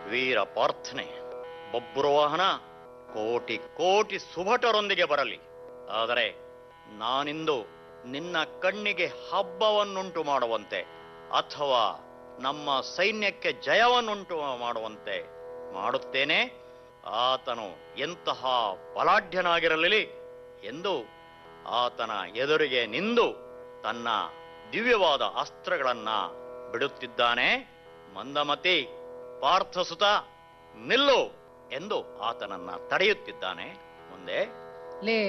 ವೀರ ಪಾರ್ಥನೆ ಬೊಬ್ಬುರುವಾಹನ ಕೋಟಿ ಕೋಟಿ ಸುಭಟರೊಂದಿಗೆ ಬರಲಿ ಆದರೆ ನಾನಿಂದು ನಿನ್ನ ಕಣ್ಣಿಗೆ ಹಬ್ಬವನ್ನುಂಟು ಮಾಡುವಂತೆ ಅಥವಾ ನಮ್ಮ ಸೈನ್ಯಕ್ಕೆ ಜಯವನ್ನುಂಟು ಮಾಡುವಂತೆ ಮಾಡುತ್ತೇನೆ ಆತನು ಎಂತಹ ಬಲಾಢ್ಯನಾಗಿರಲಿ ಎಂದು ಆತನ ಎದುರಿಗೆ ನಿಂದು ತನ್ನ ದಿವ್ಯವಾದ ಅಸ್ತ್ರಗಳನ್ನ ಬಿಡುತ್ತಿದ್ದಾನೆ ಮಂದಮತಿ ಪಾರ್ಥಸುತ ನಿಲ್ಲು ಎಂದು ಆತನನ್ನ ತಡೆಯುತ್ತಿದ್ದಾನೆ ಮುಂದೆ ಲೇ